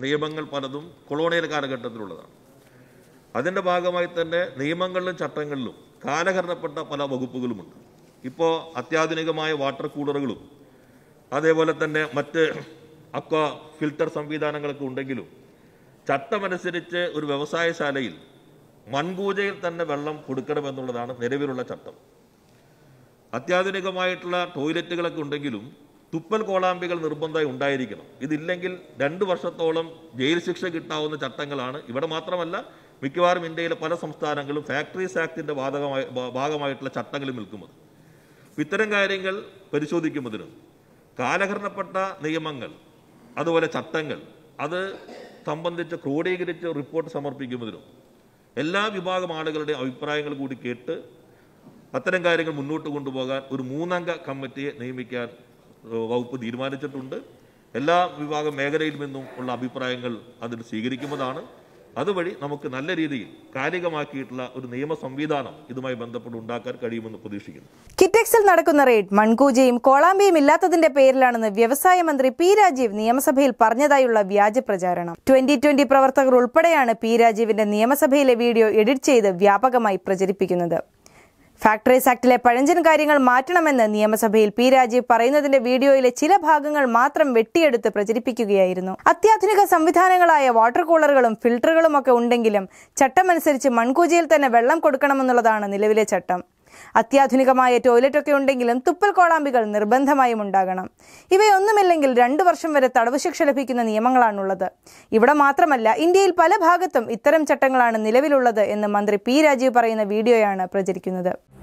നിയമങ്ങൾ പലതും കൊളോണിയൽ കാലഘട്ടത്തിലുള്ളതാണ് അതിൻ്റെ ഭാഗമായി തന്നെ നിയമങ്ങളിലും ചട്ടങ്ങളിലും കാലഹരണപ്പെട്ട പല വകുപ്പുകളുമുണ്ട് ഇപ്പോൾ അത്യാധുനികമായ വാട്ടർ കൂളറുകളും അതേപോലെ തന്നെ മറ്റ് അക്വ ഫിൽട്ടർ സംവിധാനങ്ങളൊക്കെ ഉണ്ടെങ്കിലും ചട്ടമനുസരിച്ച് ഒരു വ്യവസായശാലയിൽ മൺകൂജയിൽ തന്നെ വെള്ളം കൊടുക്കണമെന്നുള്ളതാണ് നിലവിലുള്ള ചട്ടം അത്യാധുനികമായിട്ടുള്ള ടോയ്ലറ്റുകളൊക്കെ ഉണ്ടെങ്കിലും തുപ്പൽ കോളാമ്പികൾ നിർബന്ധമായി ഉണ്ടായിരിക്കണം ഇതില്ലെങ്കിൽ രണ്ട് വർഷത്തോളം ജയിൽ ശിക്ഷ കിട്ടാവുന്ന ചട്ടങ്ങളാണ് ഇവിടെ മാത്രമല്ല മിക്കവാറും ഇന്ത്യയിലെ പല സംസ്ഥാനങ്ങളും ഫാക്ടറീസ് ആക്ടിന്റെ ബാധകമായി ഭാ- ഭാഗമായിട്ടുള്ള ചട്ടങ്ങളിൽ നിൽക്കുന്നത് ഇത്തരം കാര്യങ്ങൾ പരിശോധിക്കുന്നതിനും കാലഹരണപ്പെട്ട നിയമങ്ങൾ അതുപോലെ ചട്ടങ്ങൾ അത് സംബന്ധിച്ച് ക്രോഡീകരിച്ച് റിപ്പോർട്ട് സമർപ്പിക്കുന്നതിനും എല്ലാ വിഭാഗം ആളുകളുടെ അഭിപ്രായങ്ങൾ കൂടി കേട്ട് അത്തരം കാര്യങ്ങൾ മുന്നോട്ട് കൊണ്ടുപോകാൻ ഒരു മൂന്നംഗ കമ്മിറ്റിയെ നിയമിക്കാൻ ഏഹ്, വകുപ്പ് തീരുമാനിച്ചിട്ടുണ്ട് എല്ലാ വിഭാഗം മേഖലയിൽ നിന്നും ഉള്ള അഭിപ്രായങ്ങൾ അതിൽ സ്വീകരിക്കുന്നതാണ് അതുവഴി നമുക്ക് നല്ല രീതിയിൽ കാലികമാക്കിയിട്ടുള്ള ഒരു നിയമ സംവിധാനം ഇതുമായി ബന്ധപ്പെട്ട് ഉണ്ടാക്കാൻ കഴിയുമെന്ന് പ്രതീക്ഷിക്കുന്നു കിറ്റക്സിൽ നടക്കുന്ന റെയ്ഡ് മൺകൂജയും കോളാമ്പിയും ഇല്ലാത്തതിന്റെ പേരിലാണെന്ന് വ്യവസായ മന്ത്രി പി രാജീവ് നിയമസഭയിൽ പറഞ്ഞതായുള്ള വ്യാജ പ്രചാരണം ട്വന്റി ട്വന്റി പ്രവർത്തകർ ഉൾപ്പെടെയാണ് പി രാജീവിന്റെ നിയമസഭയിലെ വീഡിയോ എഡിറ്റ് ചെയ്ത് വ്യാപകമായി പ്രചരിപ്പിക്കുന്നത് ഫാക്ടറീസ് ആക്ടിലെ പഴഞ്ചൻ കാര്യങ്ങൾ മാറ്റണമെന്ന് നിയമസഭയിൽ പി രാജീവ് പറയുന്നതിന്റെ വീഡിയോയിലെ ചില ഭാഗങ്ങൾ മാത്രം വെട്ടിയെടുത്ത് പ്രചരിപ്പിക്കുകയായിരുന്നു അത്യാധുനിക സംവിധാനങ്ങളായ വാട്ടർ കൂളറുകളും ഫിൽട്ടറുകളും ഒക്കെ ഉണ്ടെങ്കിലും ചട്ടമനുസരിച്ച് മൺകൂജയിൽ തന്നെ വെള്ളം കൊടുക്കണമെന്നുള്ളതാണ് നിലവിലെ ചട്ടം അത്യാധുനികമായ ടോയ്ലറ്റ് ഒക്കെ ഉണ്ടെങ്കിലും തുപ്പൽ കോളാമ്പികൾ നിർബന്ധമായും ഉണ്ടാകണം ഇവയൊന്നുമില്ലെങ്കിൽ രണ്ടു വർഷം വരെ തടവ് ശിക്ഷ ലഭിക്കുന്ന നിയമങ്ങളാണുള്ളത് ഇവിടെ മാത്രമല്ല ഇന്ത്യയിൽ പല ഭാഗത്തും ഇത്തരം ചട്ടങ്ങളാണ് നിലവിലുള്ളത് എന്ന് മന്ത്രി പി രാജീവ് പറയുന്ന വീഡിയോയാണ് പ്രചരിക്കുന്നത്